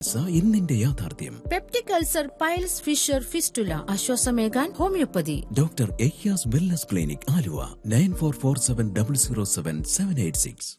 സ ഇന്നിന്റെ യാഥാർത്ഥ്യം peptic ulcer piles fissure fistula ആശ്വാസമേകാൻ homeopathy doctor Ayyaz wellness clinic Aluva nine four four seven double zero seven seven eight six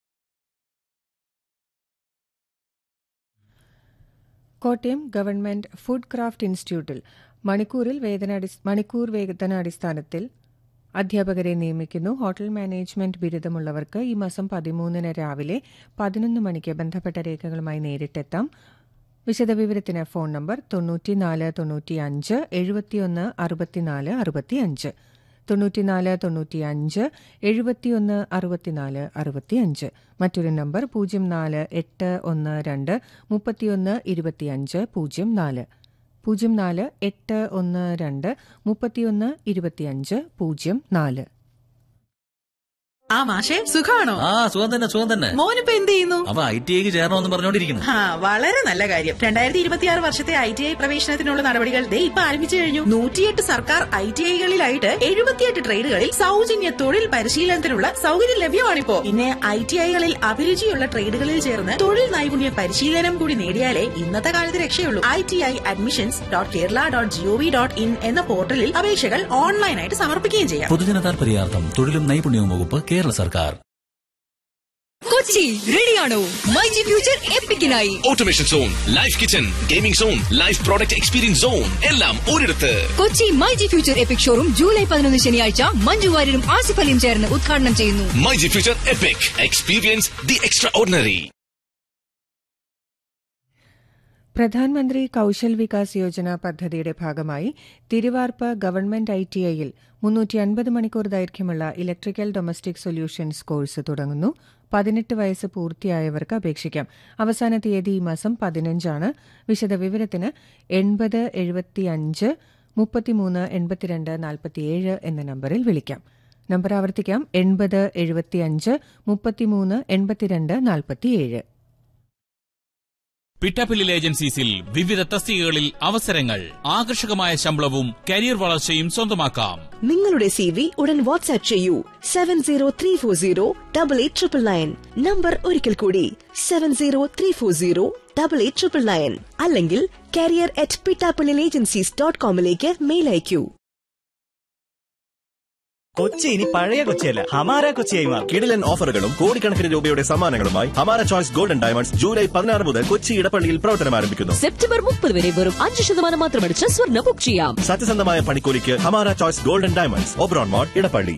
Kottayam government food craft ഇൻസ്റ്റിറ്റ്യൂട്ടിൽ മണിക്കൂറിൽ വേതനാടി മണിക്കൂർ വേതനാടിസ്ഥാനത്തിൽ അധ്യാപകരെ നിയമിക്കുന്നു ഹോട്ടൽ മാനേജ്മെന്റ് ബിരുദമുള്ളവർക്ക് ഈ മാസം പതിമൂന്നിന് രാവിലെ പതിനൊന്ന് മണിക്ക് ബന്ധപ്പെട്ട രേഖകളുമായി നേരിട്ടെത്താം വിശദവിവരത്തിന് ഫോൺ നമ്പർ തൊണ്ണൂറ്റിനാല് തൊണ്ണൂറ്റിയഞ്ച് എഴുപത്തിയൊന്ന് അറുപത്തിനാല് അറുപത്തിയഞ്ച് തൊണ്ണൂറ്റിനാല് തൊണ്ണൂറ്റിയഞ്ച് എഴുപത്തിയൊന്ന് അറുപത്തിനാല് അറുപത്തിയഞ്ച് മറ്റൊരു നമ്പർ പൂജ്യം നാല് എട്ട് ഒന്ന് രണ്ട് മുപ്പത്തിയൊന്ന് ഇരുപത്തിയഞ്ച് പൂജ്യം നാല് പൂജ്യം നാല് എട്ട് ഒന്ന് രണ്ട് മുപ്പത്തിയൊന്ന് ഇരുപത്തിയഞ്ച് പൂജ്യം നാല് ആ മാഷെ സുഖാണോ ആ സുഖം തന്നെ സുഖം തന്നെ മോനിപ്പോ എന്ത് ചെയ്യുന്നു അവ ഐ ടി ഐക്ക് ചേരണമെന്ന് പറഞ്ഞോണ്ടിരിക്കുന്നു ആ വളരെ നല്ല കാര്യം രണ്ടായിരത്തി ഇരുപത്തിയാറ് വർഷത്തെ ഐ ടി ഐ പ്രവേശനത്തിനുള്ള നടപടികൾ ദേ ഇപ്പൊ ആരംഭിച്ചു കഴിഞ്ഞു നൂറ്റിയെട്ട് സർക്കാർ ഐ ടി ഐകളിലായിട്ട് എഴുപത്തിയെട്ട് ട്രേഡുകളിൽ സൗജന്യ തൊഴിൽ പരിശീലനത്തിനുള്ള സൗകര്യം ലഭ്യമാണിപ്പോ പിന്നെ ഐ ടി ഐകളിൽ അഭിരുചിയുള്ള ട്രേഡുകളിൽ ചേർന്ന് തൊഴിൽ നൈപുണ്യ പരിശീലനം കൂടി നേടിയാലേ ഇന്നത്തെ കാലത്ത് രക്ഷയുള്ളൂ I T I admissions dot Kerala dot G O V dot in എന്ന പോർട്ടലിൽ അപേക്ഷകൾ ഓൺലൈനായിട്ട് സമർപ്പിക്കുകയും ചെയ്യാം പൊതുജന താൽപര്യാർത്ഥം തൊഴിലും നൈപുണ്യവും വകുപ്പ് കേരള സർക്കാർ കൊച്ചി റെഡിയാണോ മൈ ജി ഫ്യൂച്ചർ എപ്പിക്കിനായി automation zone life kitchen gaming zone life product experience zone എല്ലാം ഒരിടത്ത് Kochi my G future epic showroom July പതിനൊന്ന് ശനിയാഴ്ച മഞ്ജു വാര്യരും ആസിഫ് അലിയും ചേർന്ന് ഉദ്ഘാടനം ചെയ്യുന്നു my G future epic experience the extraordinary പ്രധാനമന്ത്രി കൌശൽ വികാസ് യോജന പദ്ധതിയുടെ ഭാഗമായി തിരുവാർപ്പ് ഗവൺമെന്റ് ഐ ടി ഐയിൽ മുന്നൂറ്റി അൻപത് മണിക്കൂർ ദൈർഘ്യമുള്ള ഇലക്ട്രിക്കൽ ഡൊമസ്റ്റിക് സൊല്യൂഷൻസ് കോഴ്സ് തുടങ്ങുന്നു പതിനെട്ട് വയസ്സ് പൂർത്തിയായവർക്ക് അപേക്ഷിക്കാം അവസാന തീയതി ഈ മാസം പതിനഞ്ചാണ് വിശദവിവരത്തിന് എൺപത് എഴുപത്തിയഞ്ച് മുപ്പത്തിമൂന്ന് എൺപത്തിരണ്ട് നാൽപ്പത്തിയേഴ് എന്ന നമ്പറിൽ വിളിക്കാം നമ്പർ ആവർത്തിക്കാം എൺപത് എഴുപത്തിയഞ്ച് മുപ്പത്തിമൂന്ന് എൺപത്തിരണ്ട് നാൽപ്പത്തിയേഴ് പിട്ടാപ്പില്ലിൽ ഏജൻസീസിൽ വിവിധ തസ്തികകളിൽ അവസരങ്ങൾ ആകർഷകമായ ശമ്പളവും കരിയർ വളർച്ചയും സ്വന്തമാക്കാം നിങ്ങളുടെ സി വി ഉടൻ വാട്സ്ആപ്പ് ചെയ്യൂ seven zero three four zero double eight triple nine number ഒരിക്കൽ കൂടി seven zero three four zero double eight triple nine അല്ലെങ്കിൽ കാരിയർ അറ്റ് പിട്ടാപ്പിളിൽ ഏജൻസീസ് ഡോട്ട് കോമിലേക്ക് മെയിൽ അയക്കൂ കൊച്ചി ഇനി പഴയ കൊച്ചിയല്ല ഹമാര കൊച്ചിയായി മാറും കിടിലൻ ഓഫറുകളും കോടിക്കണക്കിന് രൂപയുടെ സമ്മാനങ്ങളുമായി ഹമാര ചോയ്സ് ഗോൾഡൻ ഡയമണ്ട്സ് ജൂലൈ പതിനാറ് മുതൽ കൊച്ചി ഇടപ്പള്ളിയിൽ പ്രവർത്തനം ആരംഭിക്കുന്നു സെപ്റ്റംബർ മുപ്പത് വരെ വെറും അഞ്ച് ശതമാനം മാത്രമടിച്ച് സ്വർണ്ണ ബുക്ക് ചെയ്യാം സത്യസന്ധമായ പണിക്കൂലിക്ക് Hamara choice golden diamonds Oberon mall Edappally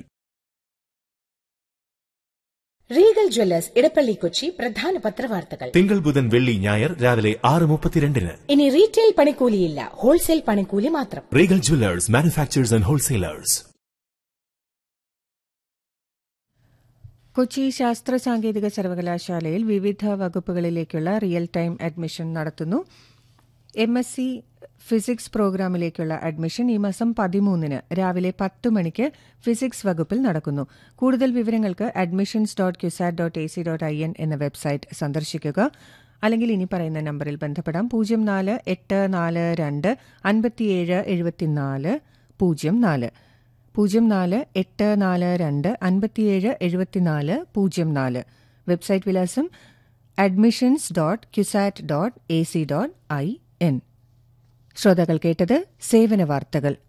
Regal jewellers Edappally Kochi പ്രധാന പത്രവാർത്തകൾ തിങ്കൾ ബുധൻ വെള്ളി ഞായർ രാവിലെ ആറ് മുപ്പത്തിരണ്ടിന് ഇനി റീറ്റെയിൽ പണിക്കൂലിയില്ല ഹോൾസെയിൽ പണിക്കൂലി മാത്രം Regal jewellers manufacturers and wholesalers Kochi ശാസ്ത്ര സാങ്കേതിക സർവകലാശാലയിൽ വിവിധ വകുപ്പുകളിലേക്കുള്ള റിയൽ ടൈം അഡ്മിഷൻ നടത്തുന്നു എം എസ് സി ഫിസിക്സ് പ്രോഗ്രാമിലേക്കുള്ള അഡ്മിഷൻ ഈ മാസം പതിമൂന്നിന് രാവിലെ പത്ത് മണിക്ക് ഫിസിക്സ് വകുപ്പിൽ നടക്കുന്നു കൂടുതൽ വിവരങ്ങൾക്ക് admissions dot CUSAT dot A C dot I N എന്ന വെബ്സൈറ്റ് സന്ദർശിക്കുക അല്ലെങ്കിൽ ഇനി പറയുന്ന നമ്പറിൽ ബന്ധപ്പെടാം പൂജ്യം നാല് എട്ട് നാല് രണ്ട് അൻപത്തിയേഴ് എഴുപത്തിനാല് പൂജ്യം നാല് പൂജ്യം നാല് എട്ട് നാല് രണ്ട് അൻപത്തിയേഴ് എഴുപത്തിനാല് പൂജ്യം നാല് വെബ്സൈറ്റ് വിലാസം admissions dot CUSAT dot A C dot I N ശ്രോതാക്കൾ കേട്ടത് സേവന വാർത്തകൾ